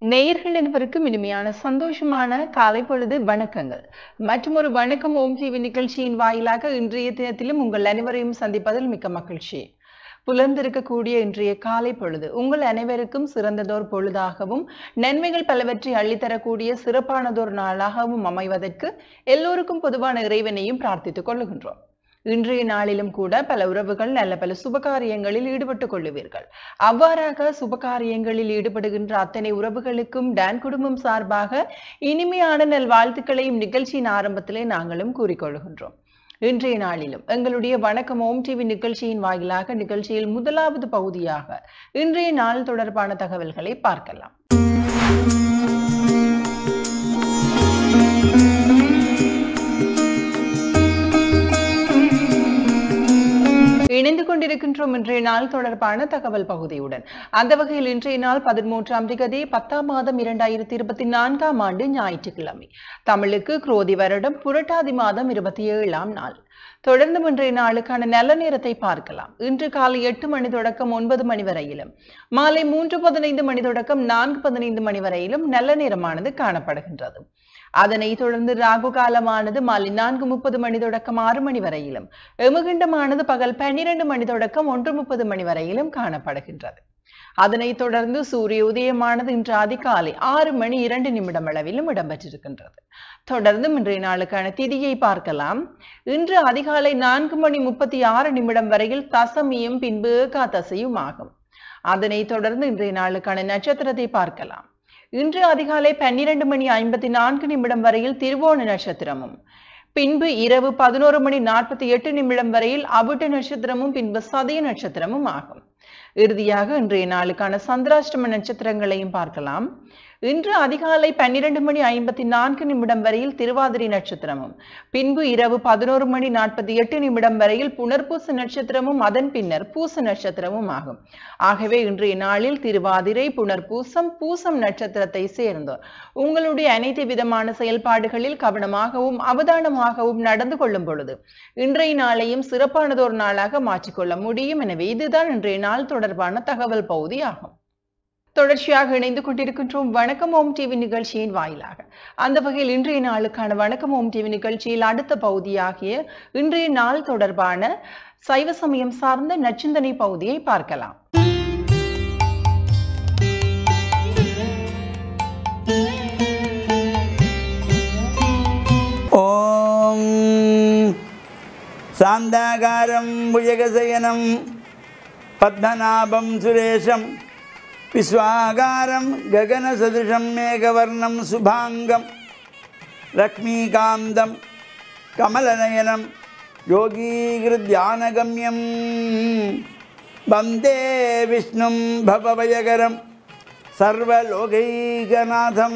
நேயர்கள் அனைவருக்கும் இனிமையான சந்தோஷமான காலை பொழுது வணக்கங்கள் மற்றும் ஒரு வணக்கம் ஓம் டிவி நிகழ்ச்சியின் வாயிலாக இன்றைய தினத்திலும் உங்கள் அனைவரையும் சந்திப்பதில் மிக்க மகிழ்ச்சி புலர்ந்திருக்கக்கூடிய இன்றைய காலை பொழுது உங்கள் அனைவருக்கும் சிறந்ததோர் பொழுதாகவும் நன்மைகள் பலவற்றை அள்ளித்தரக்கூடிய சிறப்பானதோர் நாளாகவும் அமைவதற்கு எல்லோருக்கும் பொதுவான இறைவனையும் பிரார்த்தித்துக் கொள்ளுகின்றோம் இன்றைய நாளிலும் கூட பல உறவுகள் நல்ல பல சுபகாரியங்களில் ஈடுபட்டுக் கொள்ளுவீர்கள் அவ்வாறாக சுபகாரியங்களில் ஈடுபடுகின்ற அத்தனை உறவுகளுக்கும் டான் குடும்பம் சார்பாக இனிமையான நல் வாழ்த்துக்களையும் நிகழ்ச்சியின் ஆரம்பத்திலே நாங்களும் கூறிக்கொள்கின்றோம் இன்றைய நாளிலும் எங்களுடைய வணக்கம் ஓம் டிவி நிகழ்ச்சியின் வாயிலாக நிகழ்ச்சியில் முதலாவது பகுதியாக இன்றைய நாள் தொடர்பான தகவல்களை பார்க்கலாம் இணைந்து கொண்டிருக்கின்றோம் இன்றைய நாள் தொடர்பான தகவல் பகுதியுடன் அந்த வகையில் இன்றைய நாள் பதிமூன்றாம் திகதி பத்தாம் மாதம் இரண்டாயிரத்தி இருபத்தி நான்காம் ஆண்டு ஞாயிற்றுக்கிழமை தமிழுக்கு குரோதி வருடம் புரட்டாதி மாதம் இருபத்தி ஏழாம் நாள் தொடர்ந்து இன்றைய நாளுக்கான நல்ல நேரத்தை பார்க்கலாம் இன்று காலை எட்டு மணி தொடக்கம் ஒன்பது மணி வரையிலும் மாலை மூன்று பதினைந்து மணி தொடக்கம் நான்கு பதினைந்து மணி வரையிலும் நல்ல நேரமானது காணப்படுகின்றது அதனைத் தொடர்ந்து ராகு காலமானது மாலை நான்கு முப்பது மணி தொடக்கம் ஆறு மணி வரையிலும் எமுகிண்டமானது பகல் பன்னிரண்டு மணி தொடக்கம் ஒன்று முப்பது மணி வரையிலும் காணப்படுகின்றது அதனைத் தொடர்ந்து சூரிய உதயமானது இன்று அதிகாலை ஆறு மணி இரண்டு நிமிடம் அளவிலும் இடம்பெற்றிருக்கின்றது தொடர்ந்து இன்றைய நாளுக்கான திதியை பார்க்கலாம் இன்று அதிகாலை நான்கு மணி முப்பத்தி ஆறு நிமிடம் வரையில் தசமியும் பின்பு ஏகாதசையும் ஆகும் அதனைத் தொடர்ந்து இன்றைய நாளுக்கான நட்சத்திரத்தை பார்க்கலாம் இன்று அதிகாலை பன்னிரண்டு மணி ஐம்பத்தி நான்கு நிமிடம் வரையில் திருவோண நட்சத்திரமும் பின்பு இரவு பதினோரு மணி நாற்பத்தி எட்டு நிமிடம் வரையில் அவிட்ட நட்சத்திரமும் பின்பு சதய நட்சத்திரமும் ஆகும் இறுதியாக இன்றைய நாளுக்கான சந்திராஷ்டம நட்சத்திரங்களையும் பார்க்கலாம் இன்று அதிகாலை பன்னிரண்டு மணி ஐம்பத்தி நான்கு நிமிடம் வரையில் திருவாதிரை நட்சத்திரமும் பின்பு இரவு பதினோரு மணி நாற்பத்தி எட்டு நிமிடம் வரையில் புனர்பூச நட்சத்திரமும் அதன் பின்னர் பூச நட்சத்திரமும் ஆகும் ஆகவே இன்றைய நாளில் திருவாதிரை புனர்பூசம் பூசம் நட்சத்திரத்தை சேர்ந்தோர் உங்களுடைய அனைத்து விதமான செயல்பாடுகளில் கவனமாகவும் அவதானமாகவும் நடந்து கொள்ளும் பொழுது இன்றைய நாளையும் சிறப்பானதொரு நாளாக மாற்றிக்கொள்ள முடியும் எனவே இதுதான் இன்றைய நாள் தொடர்பான தகவல் பகுதி ஆகும் தொடர்ச்சியாக இணைந்து கொண்டிருக்கின்றோம் வணக்கம் ஓம் டிவி நிகழ்ச்சியின் வாயிலாக அந்த வகையில் இன்றைய நாளுக்கான வணக்கம் ஓம் டிவி நிகழ்ச்சியில் அடுத்த பகுதியாகிய இன்றைய நாள் தொடர்பான சைவ சமயம் சார்ந்த நச்சிந்தனை பகுதியை பார்க்கலாம் ஓம் சாந்தாகாரம் புஜகசயனம் பத்மநாபம் சுரேஷம் விஸ்வாகாரம் ககனசதுஷம் மேகவர்ணம் சுபாங்கம் லக்ஷ்மீகாந்தம் கமலநயனம் யோகீகிருத்யானகம்யம் வந்தே விஷ்ணும் பவபயகரம் சர்வலோகைகநாதம்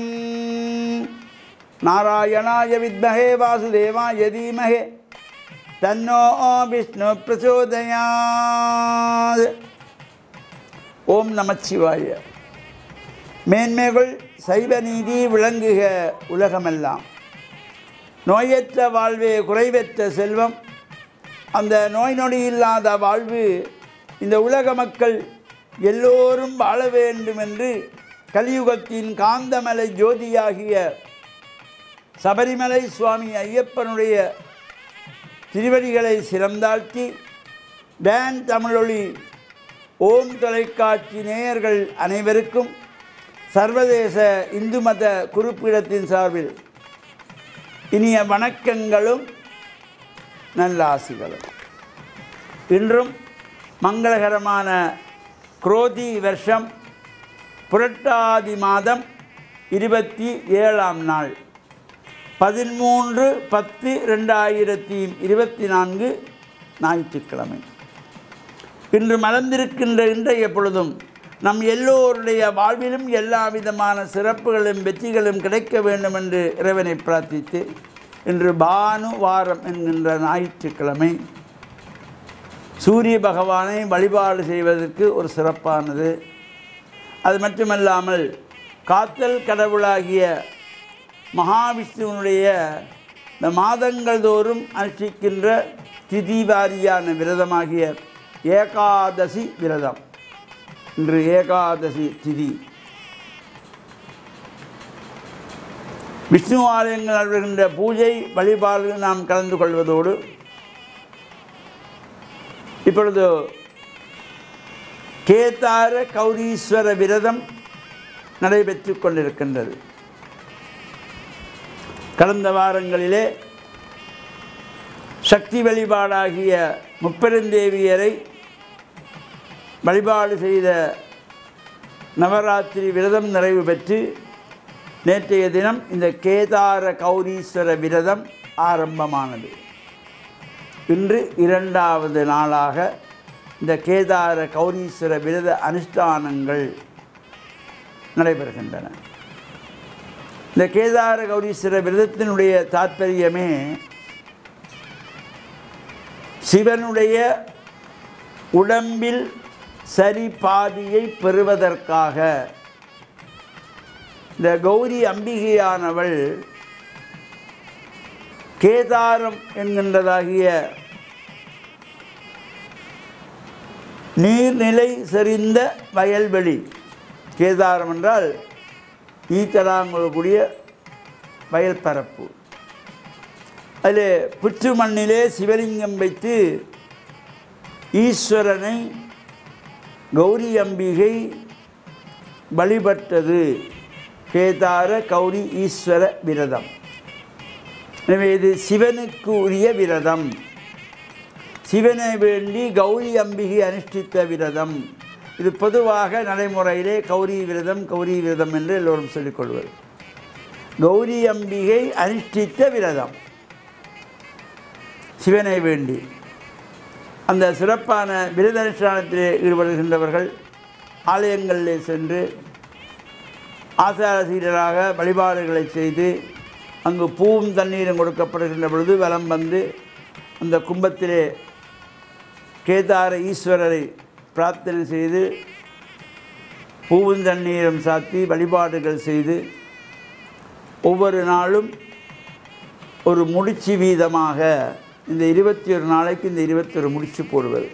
நாராயணாய வித்மஹே வாசுதேவாய தீமஹே தன்னோ விஷ்ணு பிரச்சோதயாத் ஓம் நமச்சிவாய மேன்மைகள் சைவ நீதி விளங்குக உலகமெல்லாம் நோயற்ற வாழ்வே குறைவற்ற செல்வம் அந்த நோய் நொடி இல்லாத வாழ்வு இந்த உலக மக்கள் எல்லோரும் வாழ வேண்டும் என்று கலியுகத்தின் காந்தமலை ஜோதியாகிய சபரிமலை சுவாமி ஐயப்பனுடைய திருவடிகளை சிறந்தாழ்த்தி டான் தமிழொலி ஓம் தொலைக்காட்சி நேயர்கள் அனைவருக்கும் சர்வதேச இந்து மத குறிப்பிடத்தின் சார்பில் இனிய வணக்கங்களும் நல்லாசிகளும் இன்றும் மங்களகரமான குரோதி வருஷம் புரட்டாதி மாதம் இருபத்தி ஏழாம் நாள் பதிமூன்று பத்து ரெண்டாயிரத்தி இருபத்தி நான்கு ஞாயிற்றுக்கிழமை இன்று மலர்ந்திருக்கின்ற இன்றைய பொழுதும் நம் எல்லோருடைய வாழ்விலும் எல்லா விதமான சிறப்புகளும் வெற்றிகளும் கிடைக்க வேண்டும் என்று இறைவனை பிரார்த்தித்து இன்று பானு வாரம் என்கின்ற ஞாயிற்றுக்கிழமை சூரிய பகவானை வழிபாடு செய்வதற்கு ஒரு சிறப்பானது அது மட்டுமல்லாமல் காத்தல் கடவுளாகிய மகாவிஷ்ணுவனுடைய இந்த மாதங்கள் தோறும் அனுஷ்டிக்கின்ற திதிவாரியான விரதமாகிய ஏகாதசி விரதம் இன்று ஏகாதசி திதி விஷ்ணு ஆலயங்கள் நடைபெறுகின்ற பூஜை வழிபாடு நாம் கலந்து கொள்வதோடு இப்பொழுது கேதார கௌரீஸ்வர விரதம் நடைபெற்று கொண்டிருக்கின்றது கடந்த வாரங்களிலே சக்தி வழிபாடாகிய முப்பெருந்தேவியரை வழிபாடு செய்த நவராத்திரி விரதம் நிறைவு பெற்று நேற்றைய தினம் இந்த கேதார கௌரீஸ்வர விரதம் ஆரம்பமானது இன்று இரண்டாவது நாளாக இந்த கேதார கௌரீஸ்வர விரத அனுஷ்டானங்கள் நடைபெறுகின்றன இந்த கேதார கௌரீஸ்வர விரதத்தினுடைய தாற்பயமே சிவனுடைய உடம்பில் சரி பாதியை பெறுவதற்காக இந்த கௌரி அம்பிகையானவள் கேதாரம் என்கின்றதாகிய நீர்நிலை செறிந்த வயல்வெளி கேதாரம் என்றால் ஈத்தலாங்கக்கூடிய வயல் பரப்பு அதில் புற்று மண்ணிலே சிவலிங்கம் வைத்து ஈஸ்வரனை கௌரி அம்பிகை வழிபட்டது கேதார கௌரி ஈஸ்வர விரதம் எனவே இது சிவனுக்கு உரிய விரதம் சிவனை வேண்டி கௌரி அம்பிகை அனுஷ்டித்த விரதம் இது பொதுவாக நடைமுறையிலே கௌரி விரதம் கௌரி விரதம் என்று எல்லோரும் சொல்லிக்கொள்வது கௌரி அம்பிகை அனுஷ்டித்த விரதம் சிவனை வேண்டி அந்த சிறப்பான விரத அனுஷ்டானத்திலே ஈடுபடுகின்றவர்கள் ஆலயங்களிலே சென்று ஆசாரசீரராக வழிபாடுகளை செய்து அங்கு பூவும் தண்ணீரும் கொடுக்கப்படுகின்ற பொழுது வலம் வந்து அந்த கும்பத்திலே கேதார ஈஸ்வரரை பிரார்த்தனை செய்து பூவும் தண்ணீரும் சாத்தி வழிபாடுகள் செய்து ஒவ்வொரு நாளும் ஒரு முடிச்சு வீதமாக இந்த இருபத்தி ஒரு நாளைக்கு இந்த இருபத்தி ஒரு முடிச்சு போடுவது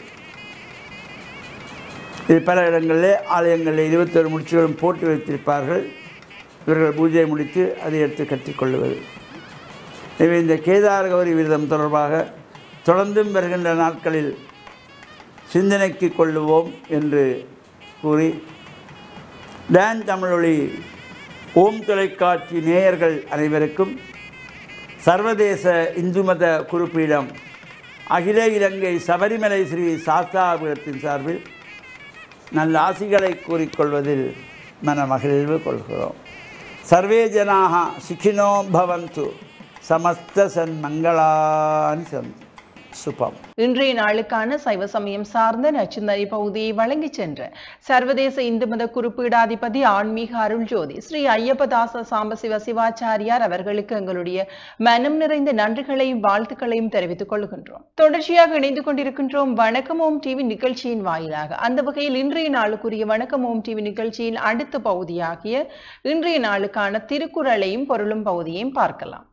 இது பல இடங்களிலே ஆலயங்களில் இருபத்தொரு முடிச்சுகளும் போட்டு வைத்திருப்பார்கள் இவர்கள் பூஜையை முடித்து அதை எடுத்து கற்றுக்கொள்வது எனவே இந்த கேதார கௌரி விரதம் தொடர்பாக தொடர்ந்தும் வருகின்ற நாட்களில் சிந்தனைக்கு கொள்ளுவோம் என்று கூறி டான் தமிழொலி ஓம் தொலைக்காட்சி நேயர்கள் அனைவருக்கும் சர்வதேச இந்து மத குறிப்பீடம் அகில இலங்கை சபரிமலை ஸ்ரீ சாஸ்தாபுரத்தின் சார்பில் நல்ல ஆசிகளை கூறிக்கொள்வதில் மன மகிழ்வு கொள்கிறோம் சர்வே ஜனாக சுகினோ பவந்து சமஸ்த சன்மங்களானி சந்த் சுபம் இன்றைய நாளுக்கான சைவ சமயம் சார்ந்த நச்சுந்தரி பகுதியை வழங்கிச் சென்ற சர்வதேச இந்து மத குறிப்பீடாதிபதி ஆன்மீக அருள் ஜோதி ஸ்ரீ ஐயப்பதாச சாம்பசிவ சிவாச்சாரியார் அவர்களுக்கு எங்களுடைய மனம் நிறைந்த நன்றிகளையும் வாழ்த்துக்களையும் தெரிவித்துக் கொள்கின்றோம் தொடர்ச்சியாக இணைந்து கொண்டிருக்கின்றோம் வணக்கம் ஓம் டிவி நிகழ்ச்சியின் வாயிலாக அந்த வகையில் இன்றைய நாளுக்குரிய வணக்கம் ஓம் டிவி நிகழ்ச்சியின் அடுத்த பகுதியாகிய இன்றைய நாளுக்கான திருக்குறளையும் பொருளும் பகுதியையும் பார்க்கலாம்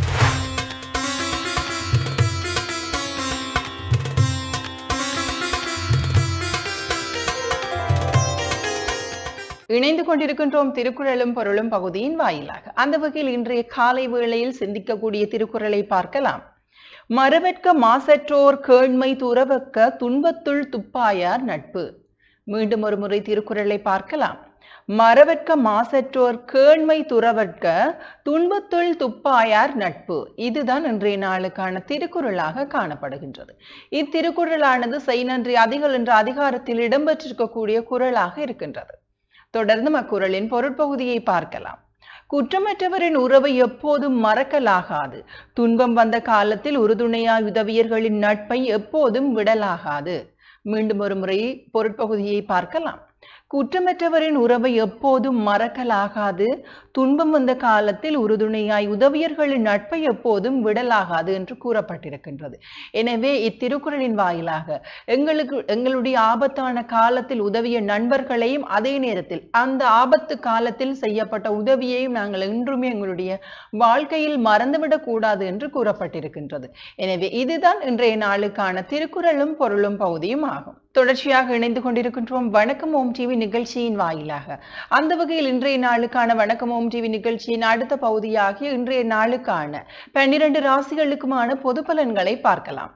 இணைந்து கொண்டிருக்கின்றோம் திருக்குறளும் பொருளும் பகுதியின் வாயிலாக அந்த வகையில் இன்றைய காலை வேளையில் சிந்திக்கக்கூடிய திருக்குறளை பார்க்கலாம் மரவற்க மாசற்றோர் கேண்மை துறவக்க துன்பத்துள் துப்பாயார் நட்பு மீண்டும் ஒரு முறை திருக்குறளை பார்க்கலாம் மரவற்க மாசற்றோர் கேண்மை துறவற்க துன்பத்துள் துப்பாயார் நட்பு இதுதான் இன்றைய நாளுக்கான திருக்குறளாக காணப்படுகின்றது இத்திருக்குறளானது செய் நன்றி அதிகள் என்ற அதிகாரத்தில் இடம்பெற்றிருக்கக்கூடிய குறளாக இருக்கின்றது தொடர்ந்து அக்குறளின் பொருட்பகுதியை பார்க்கலாம் குற்றமற்றவரின் உறவை எப்போதும் மறக்கலாகாது துன்பம் வந்த காலத்தில் உறுதுணையாய் உதவியர்களின் நட்பை எப்போதும் விடலாகாது மீண்டும் ஒரு முறை பொருட்பகுதியை பார்க்கலாம் குற்றமற்றவரின் உறவை எப்போதும் மறக்கலாகாது துன்பம் வந்த காலத்தில் உறுதுணையாய் உதவியர்களின் நட்பை எப்போதும் விடலாகாது என்று கூறப்பட்டிருக்கின்றது எனவே இத்திருக்குறளின் வாயிலாக எங்களுக்கு எங்களுடைய ஆபத்தான காலத்தில் உதவிய நண்பர்களையும் அதே நேரத்தில் அந்த ஆபத்து காலத்தில் செய்யப்பட்ட உதவியையும் நாங்கள் என்றுமே எங்களுடைய வாழ்க்கையில் மறந்துவிடக் கூடாது என்று கூறப்பட்டிருக்கின்றது எனவே இதுதான் இன்றைய நாளுக்கான திருக்குறளும் பொருளும் பகுதியும் ஆகும் தொடர்ச்சியாக இணைந்து கொண்டிருக்கின்றோம் வணக்கம் ஓம் டிவி நிகழ்ச்சியின் வாயிலாக அந்த வகையில் இன்றைய நாளுக்கான வணக்கம் ஓம் டிவி நிகழ்ச்சியின் அடுத்த பகுதியாகிய இன்றைய நாளுக்கான பன்னிரண்டு ராசிகளுக்குமான பொது பலன்களை பார்க்கலாம்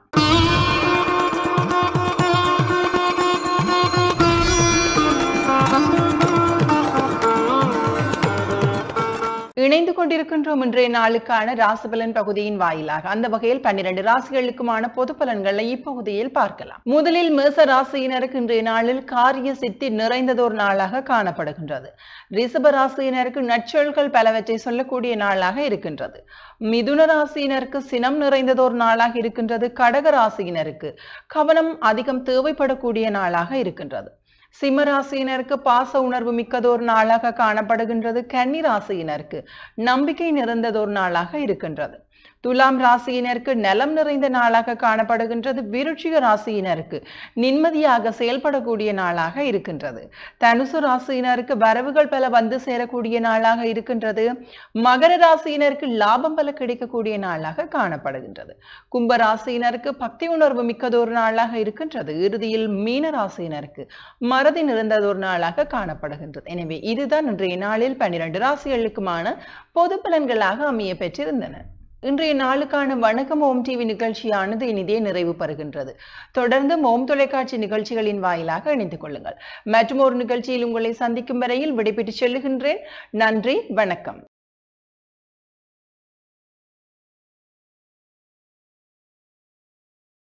இணைந்து கொண்டிருக்கின்றோம் இன்றைய நாளுக்கான ராசிபலன் பகுதியின் வாயிலாக அந்த வகையில் பன்னிரண்டு ராசிகளுக்குமான பொது பலன்களை இப்பகுதியில் பார்க்கலாம் முதலில் மேச ராசியினருக்கு இன்றைய நாளில் காரிய சித்தி நிறைந்ததோர் நாளாக காணப்படுகின்றது ரிஷப ராசியினருக்கு நற்சொல்கள் பலவற்றை சொல்லக்கூடிய நாளாக இருக்கின்றது மிதுன ராசியினருக்கு சினம் நிறைந்ததோர் நாளாக இருக்கின்றது கடக ராசியினருக்கு கவனம் அதிகம் தேவைப்படக்கூடிய நாளாக இருக்கின்றது சிம்ம ராசியினருக்கு பாச உணர்வு மிக்கதோர் நாளாக காணப்படுகின்றது கன்னி ராசியினருக்கு நம்பிக்கை நிறைந்ததோர் நாளாக இருக்கின்றது துலாம் ராசியினருக்கு நலம் நிறைந்த நாளாக காணப்படுகின்றது விருட்சிக ராசியினருக்கு நிம்மதியாக செயல்படக்கூடிய நாளாக இருக்கின்றது தனுசு ராசியினருக்கு வரவுகள் பல வந்து சேரக்கூடிய நாளாக இருக்கின்றது மகர ராசியினருக்கு லாபம் பல கிடைக்கக்கூடிய நாளாக காணப்படுகின்றது கும்ப ராசியினருக்கு பக்தி உணர்வு மிக்கதொரு நாளாக இருக்கின்றது இறுதியில் மீன ராசியினருக்கு மறதி நிறைந்ததொரு நாளாக காணப்படுகின்றது எனவே இதுதான் இன்றைய நாளில் பன்னிரண்டு ராசிகளுக்குமான பொது பலன்களாக அமைய பெற்றிருந்தன இன்றைய நாளுக்கான வணக்கம் ஓம் டிவி நிகழ்ச்சியானது இனிதே நிறைவு பெறுகின்றது தொடர்ந்து ஓம் தொலைக்காட்சி நிகழ்ச்சிகளின் வாயிலாக இணைந்து கொள்ளுங்கள் மற்றும் ஒரு நிகழ்ச்சியில் உங்களை சந்திக்கும் வரையில் விடைபெற்று செல்லுகின்றேன் நன்றி வணக்கம்